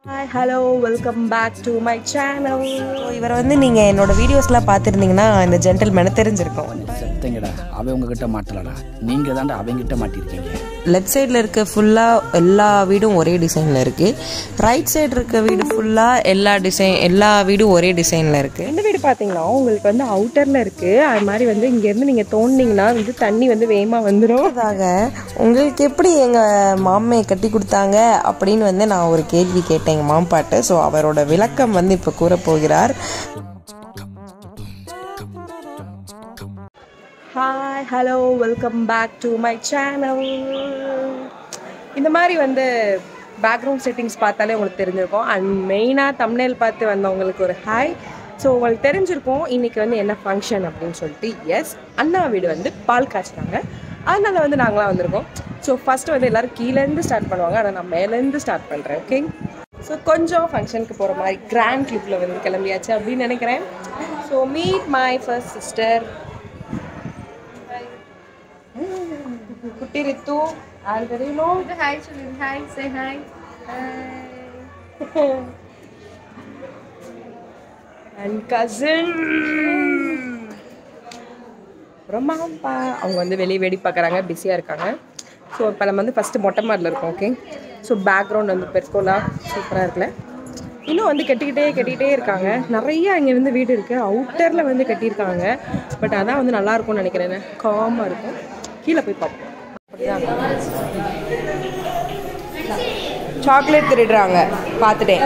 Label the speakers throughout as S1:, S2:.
S1: Hi hello welcome back to my channel
S2: so இவரை வந்து நீங்கள் என்னோட வீடியோஸ்லாம் பார்த்துருந்தீங்கன்னா இந்த ஜென்டில்மேனை தெரிஞ்சிருக்கும்
S3: செத்தங்கடா அவன் உங்ககிட்ட மாட்டலடா நீங்க தாண்டா அவங்கிட்ட மாட்டிருக்கீங்க
S2: லெஃப்ட் சைடில் இருக்க ஃபுல்லாக எல்லா வீடும் ஒரே டிசைனில் இருக்குது ரைட் சைடு இருக்க வீடு ஃபுல்லாக எல்லா டிசைன் எல்லா வீடும் ஒரே டிசைனில் இருக்குது
S1: இந்த வீடு பார்த்தீங்கன்னா உங்களுக்கு வந்து அவுட்டரில் இருக்குது அது மாதிரி வந்து இங்கேருந்து நீங்கள் தோண்டினீங்கன்னா வந்து தண்ணி வந்து வேகமாக வந்துடும்
S2: அதாக உங்களுக்கு எப்படி எங்கள் மாமையை கட்டி கொடுத்தாங்க அப்படின்னு வந்து நான் ஒரு கேள்வி கேட்டேன் எங்கள் மாம்பாட்டு ஸோ அவரோட விளக்கம் வந்து இப்போ கூறப் போகிறார்
S1: hi hello welcome back to my channel இந்த மாதிரி வந்து பேக்ரவுண்ட் செட்டிங்ஸ் பார்த்தாலே உங்களுக்கு தெரிஞ்சிருக்கும் அண்ட் மெயினாக தம்னேல் பார்த்து வந்தவங்களுக்கு ஒரு ஹாய் ஸோ உங்களுக்கு தெரிஞ்சிருக்கும் இன்றைக்கி வந்து என்ன ஃபங்க்ஷன் அப்படின்னு சொல்லிட்டு எஸ் அண்ணா வீடு வந்து பால் காய்ச்சினாங்க அதனால வந்து நாங்களாம் வந்திருக்கோம் ஸோ ஃபஸ்ட்டு வந்து எல்லோரும் கீழேருந்து ஸ்டார்ட் பண்ணுவாங்க ஆனால் நான் மேலேருந்து ஸ்டார்ட் பண்ணுறேன் ஓகே ஸோ கொஞ்சம் ஃபங்க்ஷனுக்கு போகிற மாதிரி கிராண்ட் லுக்கில் வந்து கிளம்பியாச்சு அப்படின்னு நினைக்கிறேன் so meet my first sister குட்டி Ritu already no
S4: Hi, children. Hi, say hi.
S1: And cousin ரொம்பப்பா அவங்க வந்து வெளியே வெடி பார்க்குறாங்க பிஸியாக இருக்காங்க ஸோ இப்போ நம்ம வந்து ஃபஸ்ட்டு மொட்டை மாடில் இருக்கோம் ஓகே ஸோ பேக்ரவுண்ட் வந்து பெருக்கோலா சூப்பராக இருக்குல்ல இன்னும் வந்து கட்டிக்கிட்டே கட்டிக்கிட்டே இருக்காங்க நிறைய இங்கே வந்து வீடு இருக்குது அவுட்டரில் வந்து கட்டியிருக்காங்க பட் அதான் வந்து நல்லா இருக்கும்னு நினைக்கிறேன் காமாக இருக்கும் கீழே போய் பார்ப்போம் அப்படிதான் சாக்லேட் திருடுறாங்க பார்த்துட்டேன்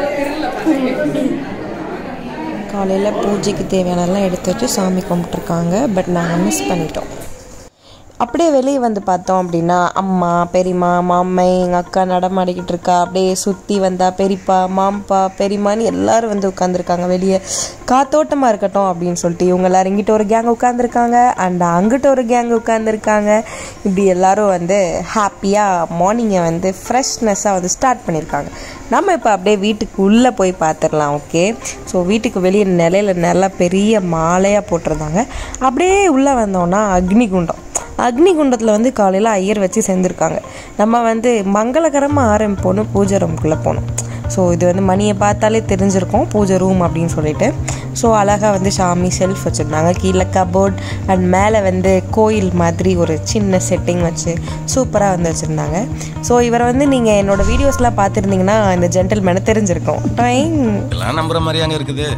S2: காலையில் பூஜைக்கு தேவையானதெல்லாம் எடுத்து வச்சு சாமி கும்பிட்ருக்காங்க பட் நாங்கள் மிஸ் பண்ணிட்டோம் அப்படியே வெளியே வந்து பார்த்தோம் அப்படின்னா அம்மா பெரியம்மா மாமை எங்கள் அக்கா நடமாடிக்கிட்டு இருக்கா அப்படியே சுற்றி வந்தா பெரியப்பா மாம்பா பெரியம்மான்னு எல்லாரும் வந்து உட்காந்துருக்காங்க வெளியே காத்தோட்டமாக இருக்கட்டும் அப்படின்னு சொல்லிட்டு இவங்க எல்லாரும் இங்கிட்ட ஒரு கேங் உட்காந்துருக்காங்க அண்ட் அங்கிட்ட ஒரு கேங் உட்காந்துருக்காங்க இப்படி எல்லாரும் வந்து ஹாப்பியாக மார்னிங்கை வந்து ஃப்ரெஷ்னஸ்ஸாக வந்து ஸ்டார்ட் பண்ணியிருக்காங்க நம்ம இப்போ அப்படியே வீட்டுக்கு உள்ளே போய் பார்த்துடலாம் ஓகே ஸோ வீட்டுக்கு வெளியே நிலையில நல்லா பெரிய மாலையாக போட்டிருந்தாங்க அப்படியே உள்ளே வந்தோன்னா அக்னிகுண்டம் அக்னிகுண்டத்தில் வந்து காலையில் ஐயர் வச்சு சேர்ந்துருக்காங்க நம்ம வந்து மங்களகரமாக ஆரம்பிப்போன்னு பூஜை ரூம்குள்ளே போனோம் ஸோ இது வந்து மணியை பார்த்தாலே தெரிஞ்சிருக்கும் பூஜை ரூம் அப்படின்னு சொல்லிட்டு ஸோ அழகாக வந்து சாமி செல்ஃப் வச்சுருந்தாங்க கீழே கபோர்ட் அண்ட் மேலே வந்து கோயில் மாதிரி ஒரு சின்ன செட்டிங் வச்சு சூப்பராக வந்து வச்சுருந்தாங்க ஸோ இவரை வந்து நீங்கள் என்னோடய வீடியோஸ்லாம் பார்த்துருந்தீங்கன்னா இந்த ஜென்டில்மேனை தெரிஞ்சிருக்கும் டைம்
S5: எல்லாம் நம்புற மாதிரியாங்க இருக்குது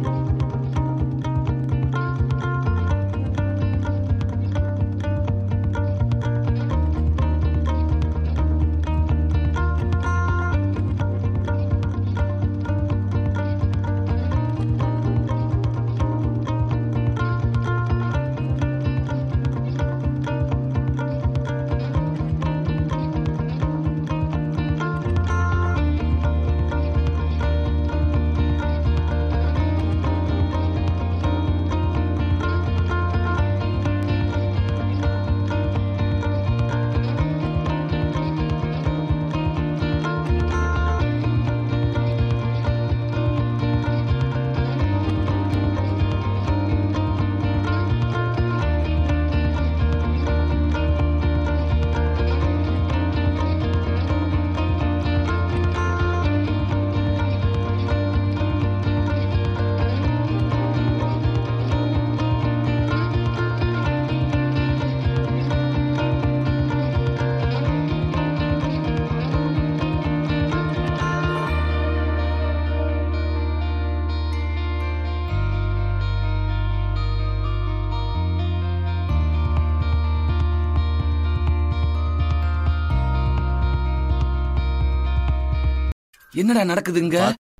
S3: என்னடா நடக்குதுங்க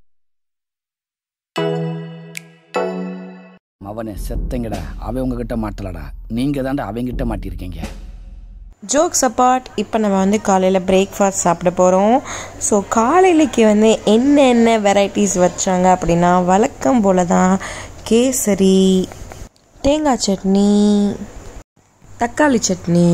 S3: அவனே செத்தங்கடா அவன் உங்ககிட்ட மாட்டலடா நீங்க தாண்டா அவங்கிட்ட மாட்டிருக்கீங்க
S2: ஜோக்ஸ் அப்பார்ட் இப்போ நம்ம வந்து காலையில் பிரேக்ஃபாஸ்ட் சாப்பிட போகிறோம் ஸோ காலையிலைக்கு வந்து என்னென்ன வெரைட்டிஸ் வச்சாங்க அப்படின்னா வழக்கம் போல தான் கேசரி தேங்காய் சட்னி தக்காளி சட்னி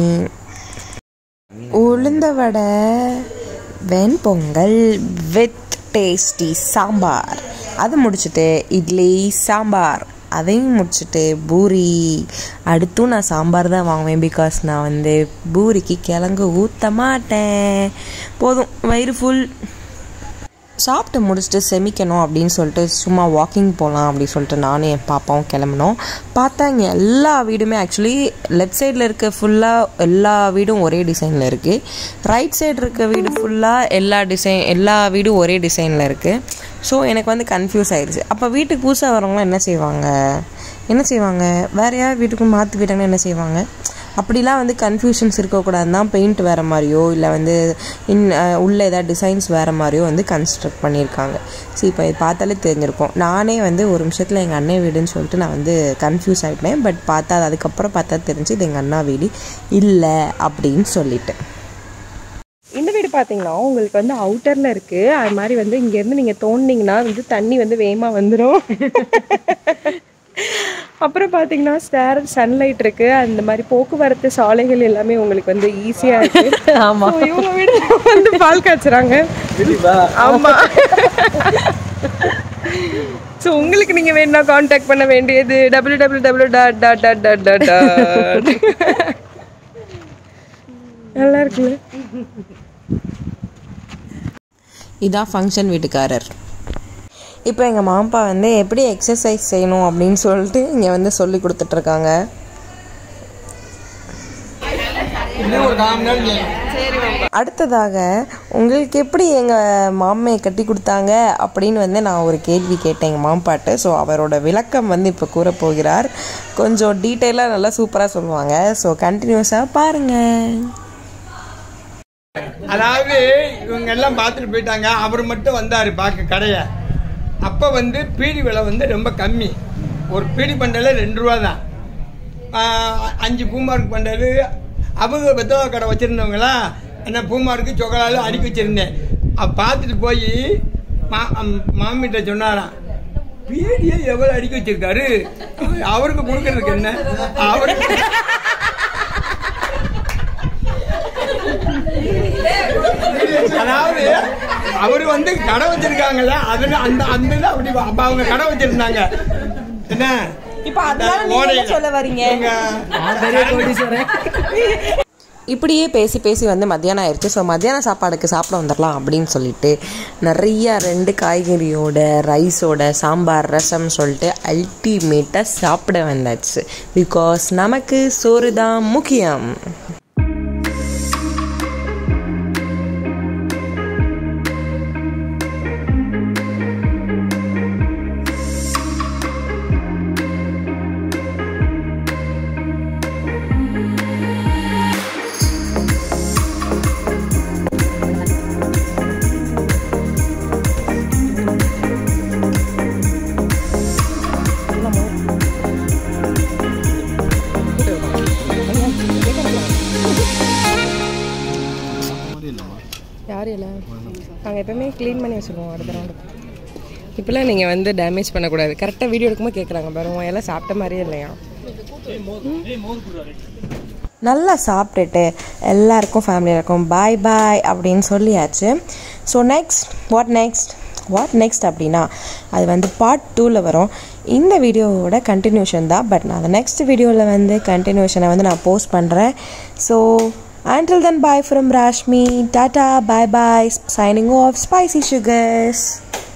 S2: உளுந்த வடை வெண்பொங்கல் வித் டேஸ்டி சாம்பார் அது முடிச்சுட்டு இட்லி சாம்பார் அதையும் முடிச்சுட்டு பூரி அடுத்தும் நான் சாம்பார் தான் வாங்குவேன் பிகாஸ் நான் வந்து பூரிக்கு கிழங்கு ஊற்ற மாட்டேன் போதும் வயிறு ஃபுல் சாப்பிட்டு முடிச்சுட்டு செமிக்கணும் அப்படின்னு சொல்லிட்டு சும்மா வாக்கிங் போகலாம் அப்படின்னு சொல்லிட்டு நானும் என் பாப்பாவும் கிளம்பினோம் பார்த்தா இங்கே எல்லா வீடுமே ஆக்சுவலி லெஃப்ட் சைடில் இருக்க ஃபுல்லாக எல்லா வீடும் ஒரே டிசைனில் இருக்குது ரைட் சைடு இருக்க வீடு ஃபுல்லாக எல்லா டிசைன் எல்லா வீடும் ஒரே டிசைனில் இருக்குது ஸோ எனக்கு வந்து கன்ஃபியூஸ் ஆயிடுச்சு அப்போ வீட்டுக்கு புதுசாக வரவங்களாம் என்ன செய்வாங்க என்ன செய்வாங்க வேறு யார் வீட்டுக்கு மாற்றி போயிட்டாங்கன்னா என்ன செய்வாங்க அப்படிலாம் வந்து கன்ஃபியூஷன்ஸ் இருக்கக்கூடாது தான் பெயிண்ட் வேறு மாதிரியோ இல்லை வந்து இன் உள்ள ஏதாவது டிசைன்ஸ் வேறு மாதிரியோ வந்து கன்ஸ்ட்ரக்ட் பண்ணியிருக்காங்க ஸோ இப்போ இது பார்த்தாலே தெரிஞ்சிருக்கும் நானே வந்து ஒரு நிமிஷத்தில் எங்கள் அண்ணன் வீடுன்னு சொல்லிட்டு நான் வந்து கன்ஃபியூஸ் ஆகிட்டேன் பட் பார்த்தா அதுக்கப்புறம் பார்த்தா தெரிஞ்சு இது எங்கள் அண்ணா வீடு இல்லை அப்படின்னு சொல்லிட்டு
S1: இந்த வீடு பார்த்தீங்கன்னா உங்களுக்கு வந்து அவுட்டரில் இருக்குது அது மாதிரி வந்து இங்கேருந்து நீங்கள் தோண்டிங்கன்னா வந்து தண்ணி வந்து வேகமாக வந்துடும் அப்புறம் பார்த்தீங்கன்னா ஸ்டேர் சன்லைட் இருக்கு அந்த மாதிரி போக்குவரத்து சாலைகள் எல்லாமே உங்களுக்கு வந்து ஈஸியாக இருக்கு ஆமாம் இவங்க வீடு வந்து பால் காய்ச்சுறாங்க ஆமா ஸோ உங்களுக்கு நீங்கள் வேணும்னா காண்டாக்ட் பண்ண வேண்டியது W W W dot dot dot dot dot dot நல்லா இருக்குல்ல
S2: இதான் ஃபங்க்ஷன் வீட்டுக்காரர் இப்போ எங்கள் மாம்பா வந்து எப்படி எக்ஸசைஸ் செய்யணும் அப்படின்னு சொல்லிட்டு இங்கே வந்து சொல்லி கொடுத்துட்ருக்காங்க அடுத்ததாக உங்களுக்கு எப்படி எங்கள் மாமையை கட்டி கொடுத்தாங்க அப்படின்னு வந்து நான் ஒரு கேள்வி கேட்டேன் எங்கள் மாம்பாட்டு ஸோ அவரோட விளக்கம் வந்து இப்போ கூற போகிறார் கொஞ்சம் டீட்டெயிலாக நல்லா சூப்பராக சொல்லுவாங்க ஸோ கண்டினியூஸாக பாருங்கள்
S6: அதாவது இவங்க எல்லாம் பார்த்துட்டு போயிட்டாங்க அவர் மட்டும் வந்தார் பார்க்க கடையை அப்போ வந்து பீடி விலை வந்து ரொம்ப கம்மி ஒரு பீடி பண்டல ரெண்டு ரூபா தான் ஆஹ் அஞ்சு பூமார்க் பண்டல் அவங்க பெத்தவ கடை வச்சுருந்தவங்களா என்ன பூமார்க்கு சொக்கலாலும் அடுக்கி வச்சுருந்தேன் அப்போ பார்த்துட்டு போய் மா அம்- மாமிட்ட சொன்னாராம் பீடியை எவ்வளோ அடுக்கி வச்சிருக்காரு அவருக்கு கொடுக்கறதுக்கு என்ன அவருக்கு அதாவது அவரு வந்து கடை வச்சிருக்காங்கல்ல அதுல அந்த அந்த இதுல அப்படி அப்ப அவங்க கடை வச்சிருந்தாங்க என்ன
S2: இப்போ அதெல்லாம் நீங்க என்ன
S6: ஓடையில.
S2: சொல்ல வரீங்க?
S6: இவங்க
S2: இப்படியே பேசி பேசி வந்து மத்தியானம் ஆயிடுச்சு ஸோ மத்தியான சாப்பாடுக்கு சாப்பிட வந்துடலாம் அப்படின்னு சொல்லிட்டு நிறைய ரெண்டு காய்கறியோட ரைஸோட சாம்பார் ரசம் சொல்லிட்டு அல்டிமேட்டாக சாப்பிட வந்தாச்சு பிகாஸ் நமக்கு சோறு தான் முக்கியம்
S1: யாரும் இல்லை நாங்கள் எப்பவுமே க்ளீன் பண்ணி வச்சுருவோம் அடுத்த ரவுண்டு இப்போலாம் நீங்கள் வந்து டேமேஜ் பண்ணக்கூடாது கரெக்டாக வீடியோ எடுக்கும்போது கேட்குறாங்க பாருங்க எல்லாம் சாப்பிட்ட மாதிரியே இல்லையா
S2: நல்லா சாப்பிட்டுட்டு எல்லாருக்கும் ஃபேமிலியில் இருக்கும் பாய் பாய் அப்படின்னு சொல்லியாச்சு so next what next what next அப்படின்னா அது வந்து பார்ட் டூவில் வரும் இந்த வீடியோவோட கண்டினியூஷன் தான் பட் நான் அந்த நெக்ஸ்ட் வீடியோவில் வந்து கண்டினியூஷனை வந்து நான் போஸ்ட் பண்ணுறேன் so until then bye from rashmi tata bye bye signing off spicy sugars